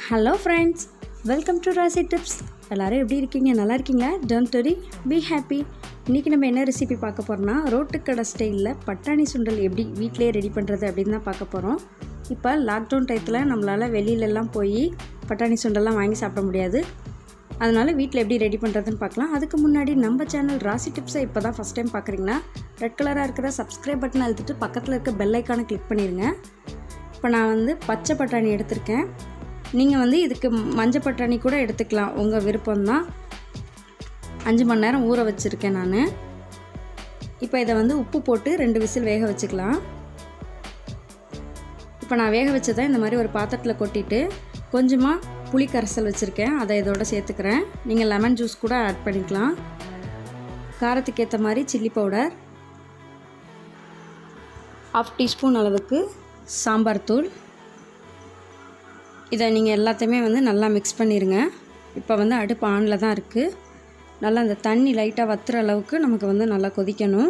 hello friends welcome to Rasi tips எல்லோரும் எப்படி இருக்கீங்க நல்லா இருக்கீங்களா டோன்ட் வரி பி ஹாப்பி இன்றைக்கி நம்ம என்ன ரெசிபி பார்க்க போகிறோம்னா ரோட்டுக்கடை ஸ்டைலில் பட்டாணி சுண்டல் எப்படி வீட்டிலே ரெடி பண்ணுறது அப்படின்னு தான் பார்க்க போகிறோம் இப்போ லாக்டவுன் டயத்தில் நம்மளால் வெளியிலலாம் போய் பட்டாணி சுண்டல்லாம் வாங்கி சாப்பிட முடியாது அதனால் வீட்டில் எப்படி ரெடி பண்ணுறதுன்னு பார்க்கலாம் அதுக்கு முன்னாடி நம்ம சேனல் ராசி டிப்ஸை இப்போ தான் ஃபஸ்ட் டைம் பார்க்குறீங்கன்னா ரெட் கலராக இருக்கிற சப்ஸ்கிரைப் பட்டன் அழுத்திட்டு பக்கத்தில் இருக்க பெல் ஐக்கானை கிளிக் பண்ணிடுங்க இப்போ நான் வந்து பச்சை பட்டாணி எடுத்திருக்கேன் நீங்கள் வந்து இதுக்கு மஞ்சள் பட்டாணி கூட எடுத்துக்கலாம் உங்கள் விருப்பம்தான் அஞ்சு மணி நேரம் ஊற வச்சுருக்கேன் நான் இப்போ இதை வந்து உப்பு போட்டு ரெண்டு விசில் வேக வச்சுக்கலாம் இப்போ நான் வேக வச்சதை இந்த மாதிரி ஒரு பாத்திரத்தில் கொட்டிட்டு கொஞ்சமாக புளி கரைசல் வச்சுருக்கேன் அதை இதோட சேர்த்துக்கிறேன் நீங்கள் லெமன் ஜூஸ் கூட ஆட் பண்ணிக்கலாம் காரத்துக்கு ஏற்ற மாதிரி சில்லி பவுடர் ஆஃப் டீஸ்பூன் அளவுக்கு சாம்பார் தூள் இதை நீங்கள் எல்லாத்தையுமே வந்து நல்லா மிக்ஸ் பண்ணிடுங்க இப்போ வந்து அடுப்பு ஆனில் தான் இருக்குது நல்லா அந்த தண்ணி லைட்டாக வத்துற அளவுக்கு நமக்கு வந்து நல்லா கொதிக்கணும்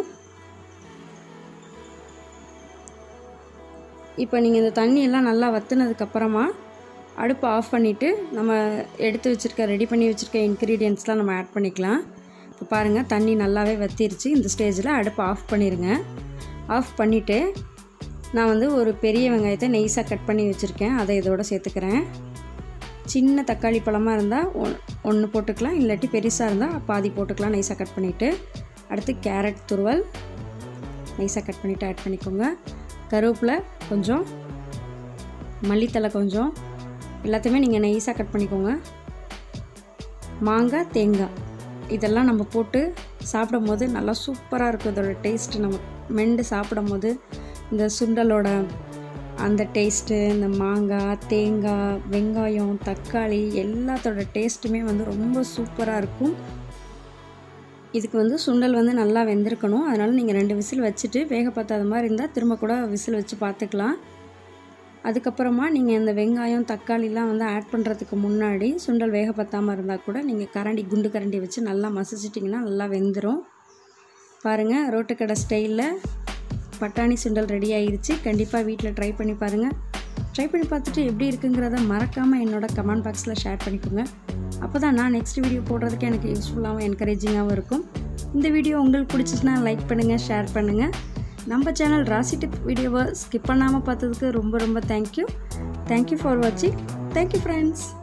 இப்போ நீங்கள் இந்த தண்ணியெல்லாம் நல்லா வத்துனதுக்கப்புறமா அடுப்பை ஆஃப் பண்ணிவிட்டு நம்ம எடுத்து வச்சுருக்க ரெடி பண்ணி வச்சுருக்க இன்க்ரீடியன்ட்ஸ்லாம் நம்ம ஆட் பண்ணிக்கலாம் இப்போ பாருங்கள் தண்ணி நல்லாவே வத்திருச்சு இந்த ஸ்டேஜில் அடுப்பை ஆஃப் பண்ணிடுங்க ஆஃப் பண்ணிவிட்டு நான் வந்து ஒரு பெரிய வெங்காயத்தை நெய்ஸாக கட் பண்ணி வச்சுருக்கேன் அதை இதோட சேர்த்துக்கிறேன் சின்ன தக்காளி பழமாக இருந்தால் ஒன் ஒன்று போட்டுக்கலாம் இல்லாட்டி பெருசாக இருந்தால் பாதி போட்டுக்கலாம் நைஸாக கட் பண்ணிவிட்டு அடுத்து கேரட் துருவல் நைஸாக கட் பண்ணிவிட்டு ஆட் பண்ணிக்கோங்க கருவேப்பிலை கொஞ்சம் மல்லித்தலை கொஞ்சம் எல்லாத்தையுமே நீங்கள் நைஸாக கட் பண்ணிக்கோங்க மாங்காய் தேங்காய் இதெல்லாம் நம்ம போட்டு சாப்பிடும் போது நல்லா சூப்பராக இருக்கும் இதோட டேஸ்ட்டு நம்ம மெண்டு சாப்பிடும் போது இந்த சுண்டலோட அந்த டேஸ்ட்டு இந்த மாங்காய் தேங்காய் வெங்காயம் தக்காளி எல்லாத்தோட டேஸ்ட்டுமே வந்து ரொம்ப சூப்பராக இருக்கும் இதுக்கு வந்து சுண்டல் வந்து நல்லா வெந்திருக்கணும் அதனால் நீங்கள் ரெண்டு விசில் வச்சுட்டு வேக பார்த்தாத மாதிரி இருந்தால் திரும்ப கூட விசில் வச்சு பார்த்துக்கலாம் அதுக்கப்புறமா நீங்கள் இந்த வெங்காயம் தக்காளிலாம் வந்து ஆட் பண்ணுறதுக்கு முன்னாடி சுண்டல் வேக பற்றாமல் இருந்தால் கூட நீங்கள் கரண்டி குண்டு கரண்டி வச்சு நல்லா மசிச்சிட்டிங்கன்னா நல்லா வெந்துடும் பாருங்கள் ரோட்டுக்கடை ஸ்டைலில் பட்டாணி சுண்டல் ரெடி ஆயிடுச்சு கண்டிப்பாக வீட்டில் ட்ரை பண்ணி பாருங்கள் ட்ரை பண்ணி பார்த்துட்டு எப்படி இருக்குங்கிறத மறக்காமல் என்னோட கமெண்ட் பாக்ஸில் ஷேர் பண்ணிக்கோங்க அப்போ தான் நான் நெக்ஸ்ட் வீடியோ போடுறதுக்கு எனக்கு யூஸ்ஃபுல்லாகவும் என்கரேஜிங்காகவும் இருக்கும் இந்த வீடியோ உங்களுக்கு பிடிச்சிச்சுன்னா லைக் பண்ணுங்கள் ஷேர் பண்ணுங்கள் நம்ம சேனல் ராசி டிப் வீடியோவை ஸ்கிப் பண்ணாமல் பார்த்ததுக்கு ரொம்ப ரொம்ப தேங்க்யூ தேங்க்யூ ஃபார் வாட்சிங் தேங்க்யூ ஃப்ரெண்ட்ஸ்